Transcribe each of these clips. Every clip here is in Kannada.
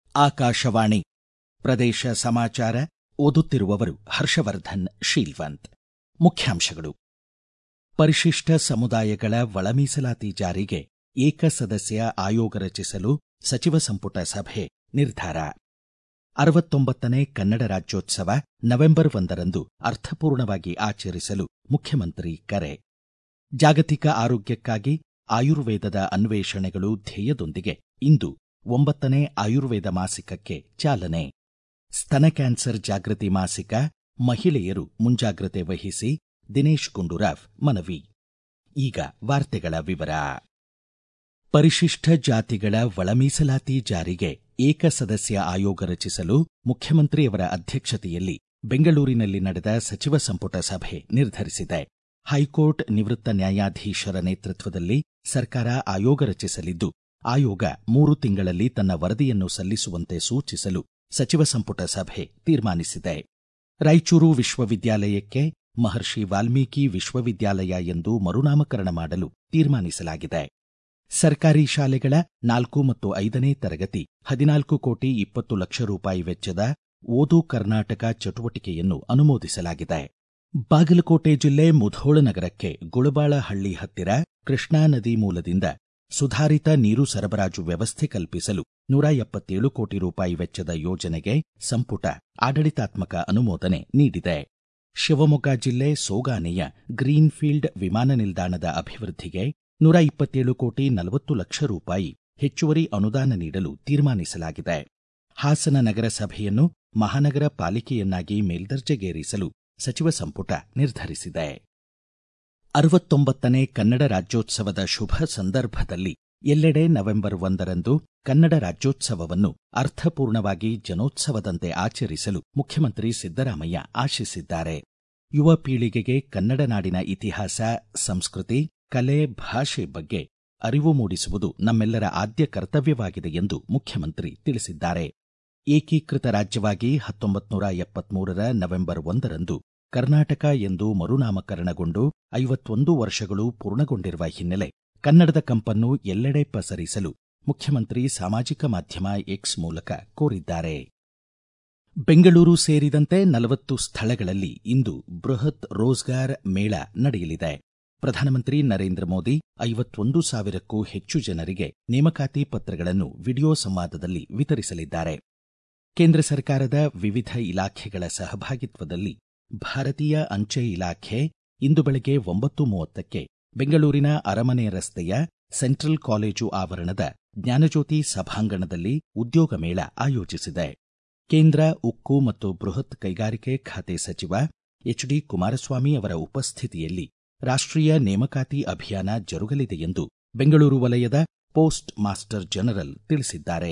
ಆಕಾಶವಾಣಿ ಪ್ರದೇಶ ಸಮಾಚಾರ ಓದುತ್ತಿರುವವರು ಹರ್ಷವರ್ಧನ್ ಶೀಲ್ವಂತ್ ಮುಖ್ಯಾಂಶಗಳು ಪರಿಶಿಷ್ಟ ಸಮುದಾಯಗಳ ಒಳ ಮೀಸಲಾತಿ ಜಾರಿಗೆ ಏಕಸದಸ್ಯ ಆಯೋಗ ರಚಿಸಲು ಸಚಿವ ಸಂಪುಟ ಸಭೆ ನಿರ್ಧಾರ ಅರವತ್ತೊಂಬತ್ತನೇ ಕನ್ನಡ ರಾಜ್ಯೋತ್ಸವ ನವೆಂಬರ್ ಒಂದರಂದು ಅರ್ಥಪೂರ್ಣವಾಗಿ ಆಚರಿಸಲು ಮುಖ್ಯಮಂತ್ರಿ ಕರೆ ಜಾಗತಿಕ ಆರೋಗ್ಯಕ್ಕಾಗಿ ಆಯುರ್ವೇದದ ಅನ್ವೇಷಣೆಗಳು ಧ್ಯೇಯದೊಂದಿಗೆ ಇಂದು ಒಂಬತ್ತನೇ ಆಯುರ್ವೇದ ಮಾಸಿಕಕ್ಕೆ ಚಾಲನೆ ಸ್ತನ ಕ್ಯಾನ್ಸರ್ ಜಾಗೃತಿ ಮಾಸಿಕ ಮಹಿಳೆಯರು ಮುಂಜಾಗ್ರತೆ ವಹಿಸಿ ದಿನೇಶ್ ಗುಂಡೂರಾವ್ ಮನವಿ ಈಗ ವಾರ್ತೆಗಳ ವಿವರ ಪರಿಶಿಷ್ಟ ಜಾತಿಗಳ ಒಳ ಮೀಸಲಾತಿ ಜಾರಿಗೆ ಏಕಸದಸ್ಯ ಆಯೋಗ ರಚಿಸಲು ಮುಖ್ಯಮಂತ್ರಿಯವರ ಅಧ್ಯಕ್ಷತೆಯಲ್ಲಿ ಬೆಂಗಳೂರಿನಲ್ಲಿ ನಡೆದ ಸಚಿವ ಸಂಪುಟ ಸಭೆ ನಿರ್ಧರಿಸಿದೆ ಹೈಕೋರ್ಟ್ ನಿವೃತ್ತ ನ್ಯಾಯಾಧೀಶರ ನೇತೃತ್ವದಲ್ಲಿ ಸರ್ಕಾರ ಆಯೋಗ ರಚಿಸಲಿದ್ದು ಆಯೋಗ ಮೂರು ತಿಂಗಳಲ್ಲಿ ತನ್ನ ವರದಿಯನ್ನು ಸಲ್ಲಿಸುವಂತೆ ಸೂಚಿಸಲು ಸಚಿವ ಸಂಪುಟ ಸಭೆ ತೀರ್ಮಾನಿಸಿದೆ ರಾಯಚೂರು ವಿಶ್ವವಿದ್ಯಾಲಯಕ್ಕೆ ಮಹರ್ಷಿ ವಾಲ್ಮೀಕಿ ವಿಶ್ವವಿದ್ಯಾಲಯ ಎಂದು ಮರುನಾಮಕರಣ ಮಾಡಲು ತೀರ್ಮಾನಿಸಲಾಗಿದೆ ಸರ್ಕಾರಿ ಶಾಲೆಗಳ ನಾಲ್ಕು ಮತ್ತು ಐದನೇ ತರಗತಿ ಹದಿನಾಲ್ಕು ಕೋಟಿ ಇಪ್ಪತ್ತು ಲಕ್ಷ ರೂಪಾಯಿ ವೆಚ್ಚದ ಓದು ಕರ್ನಾಟಕ ಚಟುವಟಿಕೆಯನ್ನು ಅನುಮೋದಿಸಲಾಗಿದೆ ಬಾಗಲಕೋಟೆ ಜಿಲ್ಲೆ ಮುಧೋಳ ನಗರಕ್ಕೆ ಗುಳಬಾಳಹಳ್ಳಿ ಹತ್ತಿರ ಕೃಷ್ಣಾ ನದಿ ಮೂಲದಿಂದ ಸುಧಾರಿತ ನೀರು ಸರಬರಾಜು ವ್ಯವಸ್ಥೆ ಕಲ್ಪಿಸಲು ನೂರ ಎಪ್ಪತ್ತೇಳು ಕೋಟಿ ರೂಪಾಯಿ ವೆಚ್ಚದ ಯೋಜನೆಗೆ ಸಂಪುಟ ಆಡಳಿತಾತ್ಮಕ ಅನುಮೋದನೆ ನೀಡಿದೆ ಶಿವಮೊಗ್ಗ ಜಿಲ್ಲೆ ಸೋಗಾನೆಯ ಗ್ರೀನ್ಫೀಲ್ಡ್ ವಿಮಾನ ನಿಲ್ದಾಣದ ಅಭಿವೃದ್ಧಿಗೆ ನೂರ ಇಪ್ಪತ್ತೇಳು ಕೋಟಿ ನಲವತ್ತು ಲಕ್ಷ ರೂಪಾಯಿ ಹೆಚ್ಚುವರಿ ಅನುದಾನ ನೀಡಲು ತೀರ್ಮಾನಿಸಲಾಗಿದೆ ಹಾಸನ ನಗರಸಭೆಯನ್ನು ಮಹಾನಗರ ಪಾಲಿಕೆಯನ್ನಾಗಿ ಮೇಲ್ದರ್ಜೆಗೇರಿಸಲು ಸಚಿವ ಸಂಪುಟ ನಿರ್ಧರಿಸಿದೆ ಅರವತ್ತೊಂಬತ್ತನೇ ಕನ್ನಡ ರಾಜ್ಯೋತ್ಸವದ ಶುಭ ಸಂದರ್ಭದಲ್ಲಿ ಎಲ್ಲೆಡೆ ನವೆಂಬರ್ ಒಂದರಂದು ಕನ್ನಡ ರಾಜ್ಯೋತ್ಸವವನ್ನು ಅರ್ಥಪೂರ್ಣವಾಗಿ ಜನೋತ್ಸವದಂತೆ ಆಚರಿಸಲು ಮುಖ್ಯಮಂತ್ರಿ ಸಿದ್ದರಾಮಯ್ಯ ಆಶಿಸಿದ್ದಾರೆ ಯುವ ಪೀಳಿಗೆಗೆ ಕನ್ನಡ ನಾಡಿನ ಇತಿಹಾಸ ಸಂಸ್ಕೃತಿ ಕಲೆ ಭಾಷೆ ಬಗ್ಗೆ ಅರಿವು ಮೂಡಿಸುವುದು ನಮ್ಮೆಲ್ಲರ ಆದ್ಯ ಕರ್ತವ್ಯವಾಗಿದೆ ಎಂದು ಮುಖ್ಯಮಂತ್ರಿ ತಿಳಿಸಿದ್ದಾರೆ ಏಕೀಕೃತ ರಾಜ್ಯವಾಗಿ ಹತ್ತೊಂಬತ್ತು ನೂರ ಎಪ್ಪತ್ಮೂರರ ನವೆಂಬರ್ ಒಂದರಂದು ಕರ್ನಾಟಕ ಎಂದು ಮರುನಾಮಕರಣಗೊಂಡು ಐವತ್ತೊಂದು ವರ್ಷಗಳು ಪೂರ್ಣಗೊಂಡಿರುವ ಹಿನ್ನೆಲೆ ಕನ್ನಡದ ಕಂಪನ್ನು ಎಲ್ಲೆಡೆ ಪಸರಿಸಲು ಮುಖ್ಯಮಂತ್ರಿ ಸಾಮಾಜಿಕ ಮಾಧ್ಯಮ ಎಕ್ಸ್ ಮೂಲಕ ಕೋರಿದ್ದಾರೆ ಬೆಂಗಳೂರು ಸೇರಿದಂತೆ ನಲವತ್ತು ಸ್ಥಳಗಳಲ್ಲಿ ಇಂದು ಬೃಹತ್ ರೋಜ್ಗಾರ್ ಮೇಳ ನಡೆಯಲಿದೆ ಪ್ರಧಾನಮಂತ್ರಿ ನರೇಂದ್ರ ಮೋದಿ ಐವತ್ತೊಂದು ಸಾವಿರಕ್ಕೂ ಹೆಚ್ಚು ಜನರಿಗೆ ನೇಮಕಾತಿ ಪತ್ರಗಳನ್ನು ವಿಡಿಯೋ ಸಂವಾದದಲ್ಲಿ ವಿತರಿಸಲಿದ್ದಾರೆ ಕೇಂದ್ರ ಸರ್ಕಾರದ ವಿವಿಧ ಇಲಾಖೆಗಳ ಸಹಭಾಗಿತ್ವದಲ್ಲಿ ಭಾರತೀಯ ಅಂಚೆ ಇಲಾಖೆ ಇಂದು ಬೆಳಗ್ಗೆ ಒಂಬತ್ತು ಮೂವತ್ತಕ್ಕೆ ಬೆಂಗಳೂರಿನ ಅರಮನೆ ರಸ್ತೆಯ ಸೆಂಟ್ರಲ್ ಕಾಲೇಜು ಆವರಣದ ಜ್ಞಾನಜ್ಯೋತಿ ಸಭಾಂಗಣದಲ್ಲಿ ಉದ್ಯೋಗ ಮೇಳ ಆಯೋಜಿಸಿದೆ ಕೇಂದ್ರ ಉಕ್ಕು ಮತ್ತು ಬೃಹತ್ ಕೈಗಾರಿಕೆ ಖಾತೆ ಸಚಿವ ಎಚ್ ಡಿ ಕುಮಾರಸ್ವಾಮಿ ಅವರ ಉಪಸ್ಥಿತಿಯಲ್ಲಿ ರಾಷ್ಟ್ರೀಯ ನೇಮಕಾತಿ ಅಭಿಯಾನ ಜರುಗಲಿದೆ ಎಂದು ಬೆಂಗಳೂರು ವಲಯದ ಪೋಸ್ಟ್ ಮಾಸ್ಟರ್ ಜನರಲ್ ತಿಳಿಸಿದ್ದಾರೆ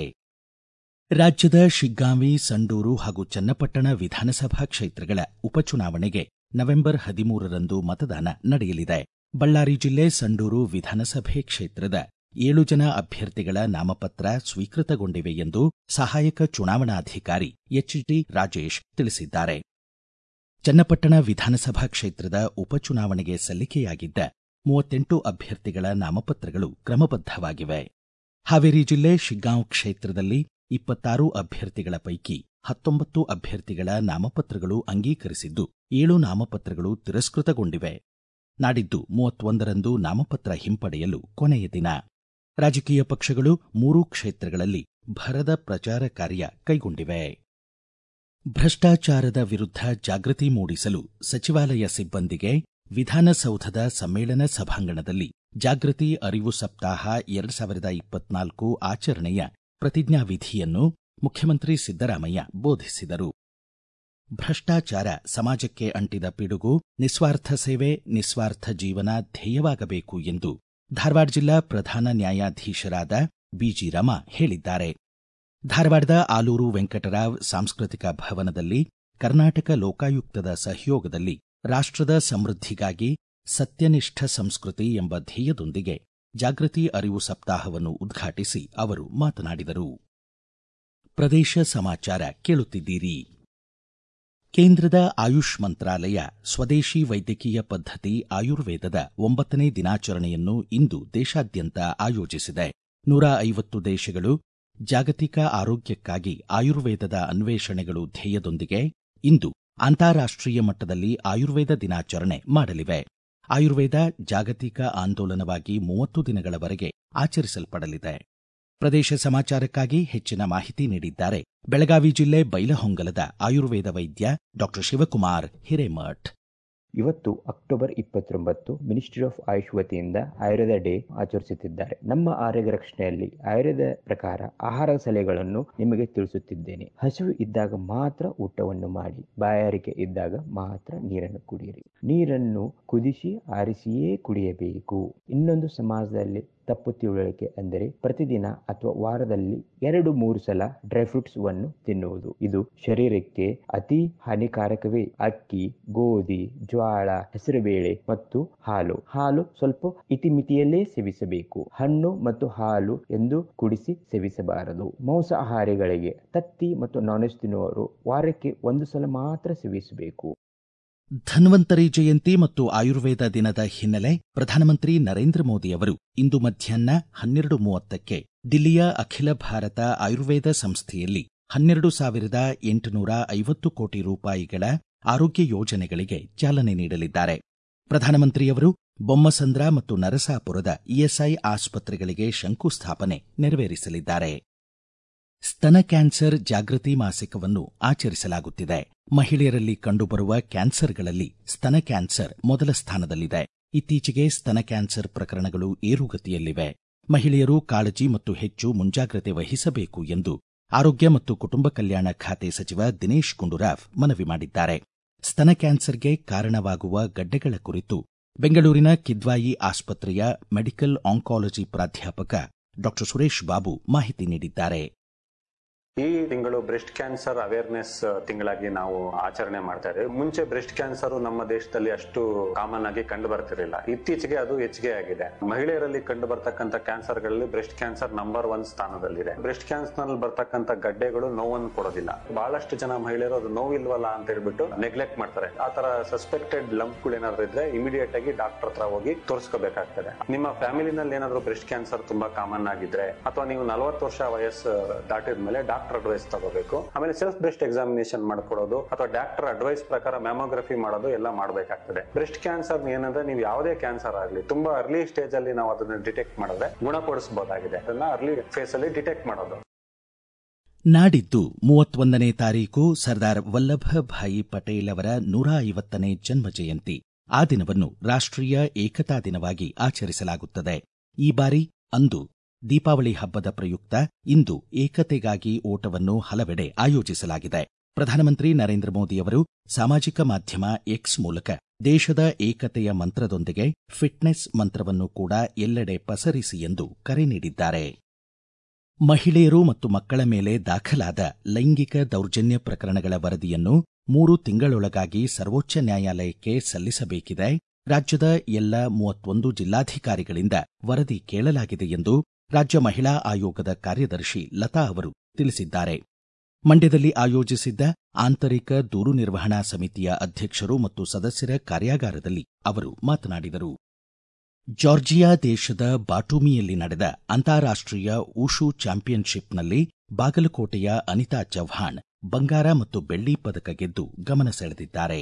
ರಾಜ್ಯದ ಶಿಗ್ಗಾಂವಿ ಸಂಡೂರು ಹಾಗೂ ಚನ್ನಪಟ್ಟಣ ವಿಧಾನಸಭಾ ಕ್ಷೇತ್ರಗಳ ಉಪಚುನಾವಣೆಗೆ ನವೆಂಬರ್ ಹದಿಮೂರರಂದು ಮತದಾನ ನಡೆಯಲಿದೆ ಬಳ್ಳಾರಿ ಜಿಲ್ಲೆ ಸಂಡೂರು ವಿಧಾನಸಭೆ ಕ್ಷೇತ್ರದ ಏಳು ಜನ ಅಭ್ಯರ್ಥಿಗಳ ನಾಮಪತ್ರ ಸ್ವೀಕೃತಗೊಂಡಿವೆ ಎಂದು ಸಹಾಯಕ ಚುನಾವಣಾಧಿಕಾರಿ ಎಚ್ ಡಿ ರಾಜೇಶ್ ತಿಳಿಸಿದ್ದಾರೆ ಚನ್ನಪಟ್ಟಣ ವಿಧಾನಸಭಾ ಕ್ಷೇತ್ರದ ಉಪಚುನಾವಣೆಗೆ ಸಲ್ಲಿಕೆಯಾಗಿದ್ದ ಮೂವತ್ತೆಂಟು ಅಭ್ಯರ್ಥಿಗಳ ನಾಮಪತ್ರಗಳು ಕ್ರಮಬದ್ಧವಾಗಿವೆ ಹಾವೇರಿ ಜಿಲ್ಲೆ ಶಿಗ್ಗಾಂವ್ ಕ್ಷೇತ್ರದಲ್ಲಿ ಇಪ್ಪತ್ತಾರು ಅಭ್ಯರ್ಥಿಗಳ ಪೈಕಿ ಹತ್ತೊಂಬತ್ತು ಅಭ್ಯರ್ಥಿಗಳ ನಾಮಪತ್ರಗಳು ಅಂಗೀಕರಿಸಿದ್ದು ಏಳು ನಾಮಪತ್ರಗಳು ತಿರಸ್ಕೃತಗೊಂಡಿವೆ ನಾಡಿದ್ದು ಮೂವತ್ತೊಂದರಂದು ನಾಮಪತ್ರ ಹಿಂಪಡೆಯಲು ಕೊನೆಯ ದಿನ ರಾಜಕೀಯ ಪಕ್ಷಗಳು ಮೂರು ಕ್ಷೇತ್ರಗಳಲ್ಲಿ ಭರದ ಪ್ರಚಾರ ಕಾರ್ಯ ಕೈಗೊಂಡಿವೆ ಭ್ರಷ್ಟಾಚಾರದ ವಿರುದ್ಧ ಜಾಗೃತಿ ಮೂಡಿಸಲು ಸಚಿವಾಲಯ ಸಿಬ್ಬಂದಿಗೆ ವಿಧಾನಸೌಧದ ಸಮ್ಮೇಳನ ಸಭಾಂಗಣದಲ್ಲಿ ಜಾಗೃತಿ ಅರಿವು ಸಪ್ತಾಹ ಎರಡು ಸಾವಿರದ ಇಪ್ಪತ್ನಾಲ್ಕು ಆಚರಣೆಯ ಪ್ರತಿಜ್ಞಾವಿಧಿಯನ್ನು ಮುಖ್ಯಮಂತ್ರಿ ಸಿದ್ದರಾಮಯ್ಯ ಬೋಧಿಸಿದರು ಭ್ರಷ್ಟಾಚಾರ ಸಮಾಜಕ್ಕೆ ಅಂಟಿದ ಪಿಡುಗು ನಿಸ್ವಾರ್ಥ ಸೇವೆ ನಿಸ್ವಾರ್ಥ ಜೀವನ ಧ್ಯೇಯವಾಗಬೇಕು ಎಂದು ಧಾರವಾಡ ಜಿಲ್ಲಾ ಪ್ರಧಾನ ನ್ಯಾಯಾಧೀಶರಾದ ಬಿಜಿ ರಮಾ ಹೇಳಿದ್ದಾರೆ ಧಾರವಾಡದ ಆಲೂರು ವೆಂಕಟರಾವ್ ಸಾಂಸ್ಕೃತಿಕ ಭವನದಲ್ಲಿ ಕರ್ನಾಟಕ ಲೋಕಾಯುಕ್ತದ ಸಹಯೋಗದಲ್ಲಿ ರಾಷ್ಟ್ರದ ಸಮೃದ್ಧಿಗಾಗಿ ಸತ್ಯನಿಷ್ಠ ಸಂಸ್ಕೃತಿ ಎಂಬ ಧ್ಯೇಯದೊಂದಿಗೆ ಜಾಗೃತಿ ಅರಿವು ಸಪ್ತಾಹವನ್ನು ಉದ್ಘಾಟಿಸಿ ಅವರು ಮಾತನಾಡಿದರು ಪ್ರದೇಶ ಸಮಾಚಾರ ಕೇಳುತ್ತಿದ್ದೀರಿ ಕೇಂದ್ರದ ಆಯುಷ್ ಮಂತ್ರಾಲಯ ಸ್ವದೇಶಿ ವೈದ್ಯಕೀಯ ಪದ್ಧತಿ ಆಯುರ್ವೇದದ ಒಂಬತ್ತನೇ ದಿನಾಚರಣೆಯನ್ನು ಇಂದು ದೇಶಾದ್ಯಂತ ಆಯೋಜಿಸಿದೆ ನೂರ ಐವತ್ತು ದೇಶಗಳು ಜಾಗತಿಕ ಆರೋಗ್ಯಕ್ಕಾಗಿ ಆಯುರ್ವೇದದ ಅನ್ವೇಷಣೆಗಳು ಧ್ಯೇಯದೊಂದಿಗೆ ಇಂದು ಅಂತಾರಾಷ್ಟ್ರೀಯ ಮಟ್ಟದಲ್ಲಿ ಆಯುರ್ವೇದ ದಿನಾಚರಣೆ ಮಾಡಲಿವೆ ಆಯುರ್ವೇದ ಜಾಗತಿಕ ಆಂದೋಲನವಾಗಿ ಮೂವತ್ತು ದಿನಗಳವರೆಗೆ ಆಚರಿಸಲ್ಪಡಲಿದೆ ಪ್ರದೇಶ ಸಮಾಚಾರಕ್ಕಾಗಿ ಹೆಚ್ಚಿನ ಮಾಹಿತಿ ನೀಡಿದ್ದಾರೆ ಬೆಳಗಾವಿ ಜಿಲ್ಲೆ ಬೈಲಹೊಂಗಲದ ಆಯುರ್ವೇದ ವೈದ್ಯ ಡಾಕ್ಟರ್ ಶಿವಕುಮಾರ್ ಹಿರೇಮಠ್ ಇವತ್ತು ಅಕ್ಟೋಬರ್ ಇಪ್ಪತ್ತೊಂಬತ್ತು ಮಿನಿಸ್ಟ್ರಿ ಆಫ್ ಆಯುಷ್ ವತಿಯಿಂದ ಆಯುರ್ವೇದ ಡೇ ಆಚರಿಸುತ್ತಿದ್ದಾರೆ ನಮ್ಮ ಆರೋಗ್ಯ ರಕ್ಷಣೆಯಲ್ಲಿ ಆಯುರ್ವೇದ ಪ್ರಕಾರ ಆಹಾರ ಸಲಹೆಗಳನ್ನು ನಿಮಗೆ ತಿಳಿಸುತ್ತಿದ್ದೇನೆ ಹಸಿವು ಇದ್ದಾಗ ಮಾತ್ರ ಊಟವನ್ನು ಮಾಡಿ ಬಾಯಾರಿಕೆ ಇದ್ದಾಗ ಮಾತ್ರ ನೀರನ್ನು ಕುಡಿಯಿರಿ ನೀರನ್ನು ಕುದಿಸಿ ಆರಿಸಿಯೇ ಕುಡಿಯಬೇಕು ಇನ್ನೊಂದು ಸಮಾಜದಲ್ಲಿ ತಪ್ಪು ತಿಳುವಳಿಕೆ ಅಂದರೆ ಪ್ರತಿದಿನ ಅಥವಾ ವಾರದಲ್ಲಿ ಎರಡು ಮೂರು ಸಲ ಡ್ರೈ ಫ್ರೂಟ್ಸ್ ವನ್ನು ತಿನ್ನುವುದು ಇದು ಶರೀರಕ್ಕೆ ಅತಿ ಹಾನಿಕಾರಕವೇ ಅಕ್ಕಿ ಗೋಧಿ ಜ್ವಾಳ ಹೆಸರುಬೇಳೆ ಮತ್ತು ಹಾಲು ಹಾಲು ಸ್ವಲ್ಪ ಇತಿಮಿತಿಯಲ್ಲೇ ಸೇವಿಸಬೇಕು ಹಣ್ಣು ಮತ್ತು ಹಾಲು ಎಂದು ಕುಡಿಸಿ ಸೇವಿಸಬಾರದು ಮಾಂಸಾಹಾರಿಗಳಿಗೆ ತತ್ತಿ ಮತ್ತು ನಾನ್ ವೆಜ್ ತಿನ್ನುವವರು ವಾರಕ್ಕೆ ಒಂದು ಸಲ ಮಾತ್ರ ಸೇವಿಸಬೇಕು ಧನ್ವಂತರಿ ಜಯಂತಿ ಮತ್ತು ಆಯುರ್ವೇದ ದಿನದ ಹಿನ್ನೆಲೆ ಪ್ರಧಾನಮಂತ್ರಿ ನರೇಂದ್ರ ಮೋದಿ ಅವರು ಇಂದು ಮಧ್ಯಾಹ್ನ ಹನ್ನೆರಡು ಮೂವತ್ತಕ್ಕೆ ದಿಲ್ಲಿಯ ಅಖಿಲ ಭಾರತ ಆಯುರ್ವೇದ ಸಂಸ್ಥೆಯಲ್ಲಿ ಹನ್ನೆರಡು ಸಾವಿರದ ಎಂಟುನೂರ ಐವತ್ತು ಕೋಟಿ ರೂಪಾಯಿಗಳ ಆರೋಗ್ಯ ಯೋಜನೆಗಳಿಗೆ ಚಾಲನೆ ನೀಡಲಿದ್ದಾರೆ ಪ್ರಧಾನಮಂತ್ರಿಯವರು ಬೊಮ್ಮಸಂದ್ರ ಮತ್ತು ನರಸಾಪುರದ ಇಎಸ್ಐ ಆಸ್ಪತ್ರೆಗಳಿಗೆ ಶಂಕುಸ್ಥಾಪನೆ ನೆರವೇರಿಸಲಿದ್ದಾರೆ ಸ್ತನ ಕ್ಯಾನ್ಸರ್ ಜಾಗೃತಿ ಮಾಸಿಕವನ್ನು ಆಚರಿಸಲಾಗುತ್ತಿದೆ ಮಹಿಳೆಯರಲ್ಲಿ ಕಂಡುಬರುವ ಕ್ಯಾನ್ಸರ್ಗಳಲ್ಲಿ ಸ್ತನ ಕ್ಯಾನ್ಸರ್ ಮೊದಲ ಸ್ಥಾನದಲ್ಲಿದೆ ಇತ್ತೀಚೆಗೆ ಸ್ತನ ಕ್ಯಾನ್ಸರ್ ಪ್ರಕರಣಗಳು ಏರುಗತಿಯಲ್ಲಿವೆ ಮಹಿಳೆಯರು ಕಾಳಜಿ ಮತ್ತು ಹೆಚ್ಚು ಮುಂಜಾಗ್ರತೆ ವಹಿಸಬೇಕು ಎಂದು ಆರೋಗ್ಯ ಮತ್ತು ಕುಟುಂಬ ಕಲ್ಯಾಣ ಖಾತೆ ಸಚಿವ ದಿನೇಶ್ ಗುಂಡೂರಾವ್ ಮನವಿ ಮಾಡಿದ್ದಾರೆ ಸ್ತನ ಕ್ಯಾನ್ಸರ್ಗೆ ಕಾರಣವಾಗುವ ಗಡ್ಡೆಗಳ ಕುರಿತು ಬೆಂಗಳೂರಿನ ಕಿದ್ವಾಯಿ ಆಸ್ಪತ್ರೆಯ ಮೆಡಿಕಲ್ ಆಂಕಾಲಜಿ ಪ್ರಾಧ್ಯಾಪಕ ಡಾಕ್ಟರ್ ಸುರೇಶ್ ಬಾಬು ಮಾಹಿತಿ ನೀಡಿದ್ದಾರೆ ಈ ತಿಂಗಳು ಬ್ರೆಸ್ಟ್ ಕ್ಯಾನ್ಸರ್ ಅವೇರ್ನೆಸ್ ತಿಂಗಳಾಗಿ ನಾವು ಆಚರಣೆ ಮಾಡ್ತಾ ಇದ್ದೇವೆ ಮುಂಚೆ ಬ್ರೆಸ್ಟ್ ಕ್ಯಾನ್ಸರ್ ನಮ್ಮ ದೇಶದಲ್ಲಿ ಅಷ್ಟು ಕಾಮನ್ ಆಗಿ ಕಂಡು ಬರ್ತಿರಲಿಲ್ಲ ಇತ್ತೀಚೆಗೆ ಅದು ಹೆಚ್ಚಿಗೆ ಆಗಿದೆ ಮಹಿಳೆಯರಲ್ಲಿ ಕಂಡು ಬರ್ತಕ್ಕಂಥ ಕ್ಯಾನ್ಸರ್ಗಳಲ್ಲಿ ಬ್ರೆಸ್ಟ್ ಕ್ಯಾನ್ಸರ್ ನಂಬರ್ ಒನ್ ಸ್ಥಾನದಲ್ಲಿದೆ ಬ್ರೆಸ್ಟ್ ಕ್ಯಾನ್ಸರ್ ನಲ್ಲಿ ಬರ್ತಕ್ಕಂಥ ಗಡ್ಡೆಗಳು ನೋವನ್ನು ಕೊಡೋದಿಲ್ಲ ಬಹಳಷ್ಟು ಜನ ಮಹಿಳೆಯರು ಅದು ನೋವಿಲ್ವಲ್ಲ ಅಂತ ಹೇಳ್ಬಿಟ್ಟು ನೆಗ್ಲೆಕ್ಟ್ ಮಾಡ್ತಾರೆ ಆ ತರ ಸಸ್ಪೆಕ್ಟೆಡ್ ಲಂಪ್ಗಳು ಏನಾದ್ರು ಇದ್ರೆ ಇಮಿಡಿಯೇಟ್ ಆಗಿ ಡಾಕ್ಟರ್ ಹತ್ರ ಹೋಗಿ ತೋರಿಸ್ಕೋಬೇಕಾಗ್ತದೆ ನಿಮ್ಮ ಫ್ಯಾಮಿಲಿನಲ್ಲಿ ಏನಾದ್ರು ಬ್ರೆಸ್ಟ್ ಕ್ಯಾನ್ಸರ್ ತುಂಬಾ ಕಾಮನ್ ಆಗಿದ್ರೆ ಅಥವಾ ನೀವು ನಲವತ್ತು ವರ್ಷ ವಯಸ್ಸು ದಾಟಿದ ಮೇಲೆ ಡಾಕ್ಟರ್ ಅಡ್ವೈಸ್ ತಗೋಬೇಕು ಆಮೇಲೆ ಸೆಲ್ಫ್ ಬ್ರೆಸ್ಟ್ ಎಕ್ಸಾಮಿನೇಷನ್ ಮಾಡ್ಕೊಡೋದು ಅಥವಾ ಡಾಕ್ಟರ್ ಅಡ್ವೈಸ್ ಪ್ರಕಾರ ಮ್ಯಾಮೋಗ್ರಫಿ ಮಾಡೋದು ಎಲ್ಲ ಮಾಡಬೇಕಾಗ್ತದೆ ಬ್ರೆಸ್ಟ್ ಕ್ಯಾನ್ಸರ್ ಏನಂದ್ರೆ ನೀವು ಯಾವುದೇ ಕ್ಯಾನ್ಸರ್ ಆಗಲಿ ತುಂಬಾ ಅರ್ಲಿ ಸ್ಟೇಜ್ ಅಲ್ಲಿ ನಾವು ಅದನ್ನ ಡಿಟೆಕ್ಟ್ ಮಾಡಿದ್ರೆ ಗುಣಪಡಿಸಬಹುದಾಗಿದೆ ಅದನ್ನ ಅರ್ಲಿ ಫೇಸ್ ಅಲ್ಲಿ ಡಿಟೆಕ್ಟ್ ಮಾಡೋದು ನಾಡಿದ್ದು ಮೂವತ್ತೊಂದನೇ ತಾರೀಕು ಸರ್ದಾರ್ ವಲ್ಲಭಭಾಯಿ ಪಟೇಲ್ ಅವರ ನೂರ ಐವತ್ತನೇ ಜನ್ಮ ಜಯಂತಿ ಆ ದಿನವನ್ನು ರಾಷ್ಟ್ರೀಯ ಏಕತಾ ದಿನವಾಗಿ ಆಚರಿಸಲಾಗುತ್ತದೆ ಈ ಬಾರಿ ಅಂದು ದೀಪಾವಳಿ ಹಬ್ಬದ ಪ್ರಯುಕ್ತ ಇಂದು ಏಕತೆಗಾಗಿ ಓಟವನ್ನು ಹಲವೆಡೆ ಆಯೋಜಿಸಲಾಗಿದೆ ಪ್ರಧಾನಮಂತ್ರಿ ನರೇಂದ್ರ ಮೋದಿಯವರು ಸಾಮಾಜಿಕ ಮಾಧ್ಯಮ ಎಕ್ಸ್ ಮೂಲಕ ದೇಶದ ಏಕತೆಯ ಮಂತ್ರದೊಂದಿಗೆ ಫಿಟ್ನೆಸ್ ಮಂತ್ರವನ್ನು ಕೂಡ ಎಲ್ಲೆಡೆ ಪಸರಿಸಿ ಎಂದು ಕರೆ ನೀಡಿದ್ದಾರೆ ಮಹಿಳೆಯರು ಮತ್ತು ಮಕ್ಕಳ ಮೇಲೆ ದಾಖಲಾದ ಲೈಂಗಿಕ ದೌರ್ಜನ್ಯ ಪ್ರಕರಣಗಳ ವರದಿಯನ್ನು ಮೂರು ತಿಂಗಳೊಳಗಾಗಿ ಸರ್ವೋಚ್ಚ ನ್ಯಾಯಾಲಯಕ್ಕೆ ಸಲ್ಲಿಸಬೇಕಿದೆ ರಾಜ್ಯದ ಎಲ್ಲ ಮೂವತ್ತೊಂದು ಜಿಲ್ಲಾಧಿಕಾರಿಗಳಿಂದ ವರದಿ ಕೇಳಲಾಗಿದೆ ಎಂದು ರಾಜ್ಯ ಮಹಿಳಾ ಆಯೋಗದ ಕಾರ್ಯದರ್ಶಿ ಲತಾ ಅವರು ತಿಳಿಸಿದ್ದಾರೆ ಮಂಡ್ಯದಲ್ಲಿ ಆಯೋಜಿಸಿದ್ದ ಆಂತರಿಕ ದೂರು ನಿರ್ವಹಣಾ ಸಮಿತಿಯ ಅಧ್ಯಕ್ಷರು ಮತ್ತು ಸದಸ್ಯರ ಕಾರ್ಯಾಗಾರದಲ್ಲಿ ಅವರು ಮಾತನಾಡಿದರು ಜಾರ್ಜಿಯಾ ದೇಶದ ಬಾಟೂಮಿಯಲ್ಲಿ ನಡೆದ ಅಂತಾರಾಷ್ಟ್ರೀಯ ಊಷು ಚಾಂಪಿಯನ್ಶಿಪ್ನಲ್ಲಿ ಬಾಗಲಕೋಟೆಯ ಅನಿತಾ ಚವ್ಹಾಣ್ ಬಂಗಾರ ಮತ್ತು ಬೆಳ್ಳಿ ಪದಕ ಗೆದ್ದು ಗಮನ ಸೆಳೆದಿದ್ದಾರೆ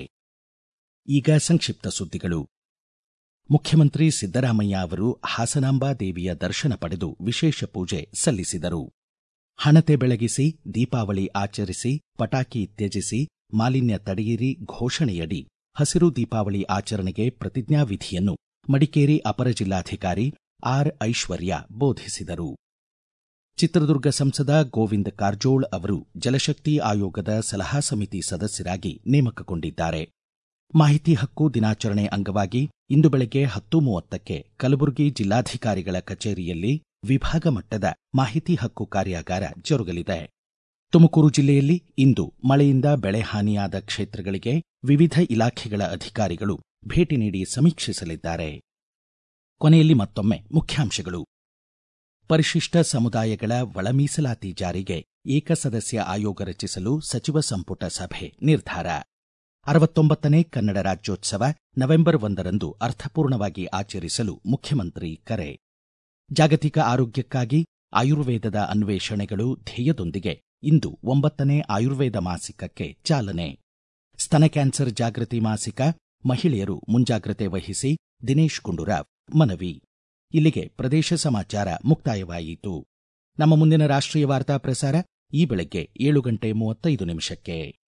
ಈಗ ಸಂಕ್ಷಿಪ್ತ ಸುದ್ದಿಗಳು ಮುಖ್ಯಮಂತ್ರಿ ಸಿದ್ದರಾಮಯ್ಯ ಅವರು ಹಾಸನಾಂಬಾ ದೇವಿಯ ದರ್ಶನ ಪಡೆದು ವಿಶೇಷ ಪೂಜೆ ಸಲ್ಲಿಸಿದರು ಹಣತೆ ಬೆಳಗಿಸಿ ದೀಪಾವಳಿ ಆಚರಿಸಿ ಪಟಾಕಿ ತ್ಯಜಿಸಿ ಮಾಲಿನ್ಯ ತಡೆಯಿರಿ ಘೋಷಣೆಯಡಿ ಹಸಿರು ದೀಪಾವಳಿ ಆಚರಣೆಗೆ ಪ್ರತಿಜ್ಞಾವಿಧಿಯನ್ನು ಮಡಿಕೇರಿ ಅಪರ ಜಿಲ್ಲಾಧಿಕಾರಿ ಆರ್ ಐಶ್ವರ್ಯ ಬೋಧಿಸಿದರು ಚಿತ್ರದುರ್ಗ ಸಂಸದ ಗೋವಿಂದ ಕಾರಜೋಳ್ ಅವರು ಜಲಶಕ್ತಿ ಆಯೋಗದ ಸಲಹಾ ಸಮಿತಿ ಸದಸ್ಯರಾಗಿ ನೇಮಕಗೊಂಡಿದ್ದಾರೆ ಮಾಹಿತಿ ಹಕ್ಕು ದಿನಾಚರಣೆ ಅಂಗವಾಗಿ ಇಂದು ಬೆಳಗ್ಗೆ ಹತ್ತು ಮೂವತ್ತಕ್ಕೆ ಕಲಬುರಗಿ ಜಿಲ್ಲಾಧಿಕಾರಿಗಳ ಕಚೇರಿಯಲ್ಲಿ ವಿಭಾಗ ಮಟ್ಟದ ಮಾಹಿತಿ ಹಕ್ಕು ಕಾರ್ಯಾಗಾರ ಜರುಗಲಿದೆ ತುಮಕೂರು ಜಿಲ್ಲೆಯಲ್ಲಿ ಇಂದು ಮಳೆಯಿಂದ ಬೆಳೆ ಹಾನಿಯಾದ ಕ್ಷೇತ್ರಗಳಿಗೆ ವಿವಿಧ ಇಲಾಖೆಗಳ ಅಧಿಕಾರಿಗಳು ಭೇಟಿ ನೀಡಿ ಸಮೀಕ್ಷಿಸಲಿದ್ದಾರೆ ಕೊನೆಯಲ್ಲಿ ಮತ್ತೊಮ್ಮೆ ಮುಖ್ಯಾಂಶಗಳು ಪರಿಶಿಷ್ಟ ಸಮುದಾಯಗಳ ಒಳ ಮೀಸಲಾತಿ ಜಾರಿಗೆ ಏಕಸದಸ್ಯ ಆಯೋಗ ರಚಿಸಲು ಸಚಿವ ಸಂಪುಟ ಸಭೆ ನಿರ್ಧಾರ ಅರವತ್ತೊಂಬತ್ತನೇ ಕನ್ನಡ ರಾಜ್ಯೋತ್ಸವ ನವೆಂಬರ್ ಒಂದರಂದು ಅರ್ಥಪೂರ್ಣವಾಗಿ ಆಚರಿಸಲು ಮುಖ್ಯಮಂತ್ರಿ ಕರೆ ಜಾಗತಿಕ ಆರೋಗ್ಯಕ್ಕಾಗಿ ಆಯುರ್ವೇದದ ಅನ್ವೇಷಣೆಗಳು ಧ್ಯೇಯದೊಂದಿಗೆ ಇಂದು ಒಂಬತ್ತನೇ ಆಯುರ್ವೇದ ಮಾಸಿಕಕ್ಕೆ ಚಾಲನೆ ಸ್ತನ ಕ್ಯಾನ್ಸರ್ ಜಾಗೃತಿ ಮಾಸಿಕ ಮಹಿಳೆಯರು ಮುಂಜಾಗ್ರತೆ ವಹಿಸಿ ದಿನೇಶ್ ಗುಂಡೂರಾವ್ ಮನವಿ ಇಲ್ಲಿಗೆ ಪ್ರದೇಶ ಸಮಾಚಾರ ಮುಕ್ತಾಯವಾಯಿತು ನಮ್ಮ ಮುಂದಿನ ರಾಷ್ಟ್ರೀಯ ವಾರ್ತಾ ಪ್ರಸಾರ ಈ ಬೆಳಗ್ಗೆ ಏಳು ಗಂಟೆ ಮೂವತ್ತೈದು ನಿಮಿಷಕ್ಕೆ